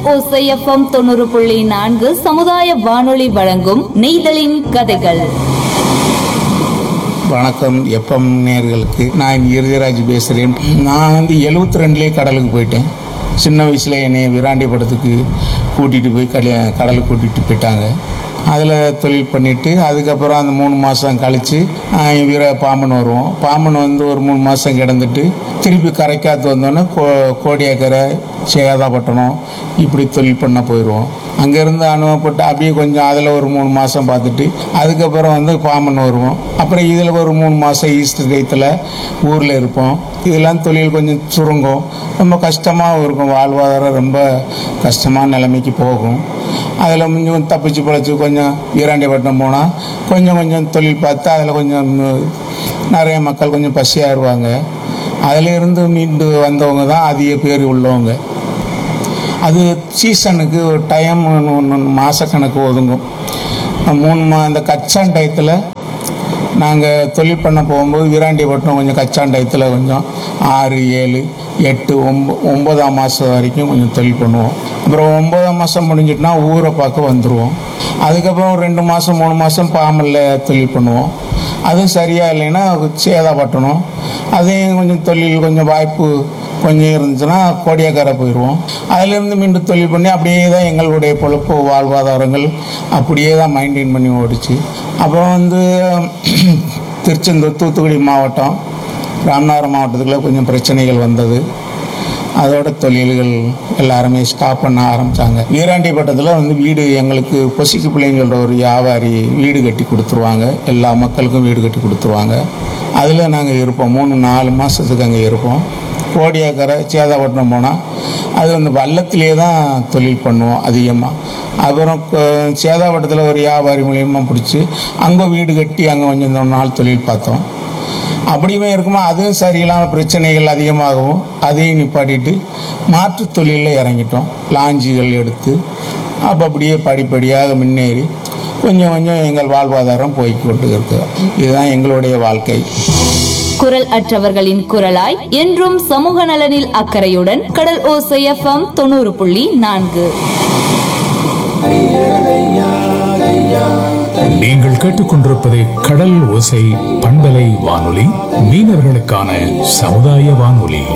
ஓசைஎஃப்எம் தொண்ணூறு புள்ளி நான்கு சமுதாய வானொலி வழங்கும் நெய்தலின் கதைகள் வணக்கம் எப்பம் நேர்களுக்கு நான் இறுதிராஜ் பேசுகிறேன் நான் வந்து எழுபத்தி ரெண்டுலேயே கடலுக்கு போயிட்டேன் சின்ன வயசில் என்னை விராண்டி படத்துக்கு கூட்டிகிட்டு போய் கடல கடலுக்கு கூட்டிகிட்டு போயிட்டாங்க அதில் தொழில் பண்ணிவிட்டு அதுக்கப்புறம் அந்த மூணு மாதம் கழித்து வீர பாம்பன் வருவோம் பாம்பன் வந்து ஒரு மூணு மாதம் கிடந்துட்டு திருப்பி கரைக்காத்து வந்தோன்னே கோ கோடியாக்கரை சேதாப்பட்டினம் இப்படி தொழில் பண்ண போயிடுவோம் அங்கேருந்து அனுபவப்பட்டு அப்படியே கொஞ்சம் அதில் ஒரு மூணு மாதம் பார்த்துட்டு அதுக்கப்புறம் வந்து பாம்பன் வருவோம் அப்புறம் இதில் ஒரு மூணு மாதம் ஈஸ்ட் டயத்தில் ஊரில் இருப்போம் இதெல்லாம் தொழில் கொஞ்சம் சுருங்கும் ரொம்ப கஷ்டமாகவும் இருக்கும் வாழ்வாதாரம் ரொம்ப கஷ்டமான நிலைமைக்கு போகும் அதில் கொஞ்சம் தப்பிச்சு பிழைச்சி கொஞ்சம் வீராண்டிப்பட்டினம் போனால் கொஞ்சம் கொஞ்சம் தொழில் பார்த்து அதில் கொஞ்சம் நிறைய மக்கள் கொஞ்சம் பசியாயிருவாங்க அதில் இருந்து மீண்டு வந்தவங்க தான் அதிக பேர் உள்ளவங்க அது சீசனுக்கு ஒரு டைம் ஒன்று மாதக்கணக்கு ஒதுங்கும் மூணு மா இந்த கச்சான் டயத்தில் நாங்கள் தொழில் பண்ண போகும்போது வீராண்டிப்பட்டினம் கொஞ்சம் கச்சான் டயத்தில் கொஞ்சம் ஆறு ஏழு எட்டு ஒம்ப ஒம்பதாம் மாதம் வரைக்கும் கொஞ்சம் தொழில் பண்ணுவோம் அப்புறம் ஒம்பதாம் மாதம் முடிஞ்சிட்டுனா ஊரை பார்க்க வந்துடுவோம் அதுக்கப்புறம் ஒரு ரெண்டு மாதம் மூணு மாதம் பாமலில் தொழில் பண்ணுவோம் அதுவும் சரியா இல்லைன்னா சேதாப்பட்டணும் அதையும் கொஞ்சம் தொழில் கொஞ்சம் வாய்ப்பு கொஞ்சம் இருந்துச்சுன்னா கோடியாக்கார போயிடுவோம் அதிலேருந்து மீண்டும் தொழில் பண்ணி அப்படியே தான் எங்களுடைய பொழப்பு வாழ்வாதாரங்கள் அப்படியே தான் மெயின்டைன் பண்ணி ஓடிச்சு அப்புறம் வந்து திருச்செந்தூர் தூத்துக்குடி மாவட்டம் ராமநாதபுரம் மாவட்டத்துக்குள்ள கொஞ்சம் பிரச்சனைகள் வந்தது அதோட தொழில்கள் எல்லாருமே ஸ்டாப் பண்ண ஆரம்பித்தாங்க வீராண்டிப்பட்டத்தில் வந்து வீடு எங்களுக்கு பொசிக்கு பிள்ளைங்களோட ஒரு வியாபாரி வீடு கட்டி கொடுத்துருவாங்க எல்லா மக்களுக்கும் வீடு கட்டி கொடுத்துருவாங்க அதில் நாங்கள் இருப்போம் மூணு நாலு மாதத்துக்கு அங்கே இருப்போம் கோடியாக்கரை சேதாப்பட்டினம் போனால் அது வந்து வள்ளத்திலே தான் தொழில் பண்ணுவோம் அதிகமாக அப்புறம் கொ- சேதாப்பட்டத்தில் ஒரு வியாபாரி மூலியமாக பிடிச்சி அங்கே வீடு கட்டி அங்கே கொஞ்சம் நாள் தொழில் பார்த்தோம் அப்படியுமே இருக்குமா அதுவும் சரியில்லாமல் பிரச்சனைகள் அதிகமாகவும் அதையும் நிப்பாட்டிட்டு மாற்றுத் தொழிலில் இறங்கிட்டோம் லாஞ்சிகள் எடுத்து அப்போ அப்படியே படிப்படியாக முன்னேறி கொஞ்சம் கொஞ்சம் எங்கள் வாழ்வாதாரம் போய்க்கொண்டு இருக்கிறோம் இதுதான் எங்களுடைய வாழ்க்கை குரல் அற்றவர்களின் குரலாய் என்றும் சமூக நலனில் அக்கறையுடன் கடல் ஓசைஎஃப்எம் தொண்ணூறு புள்ளி நான்கு நீங்கள் கேட்டுக்கொண்டிருப்பது கடல் ஓசை பண்பலை வானொலி மீனவர்களுக்கான சமுதாய வானொலி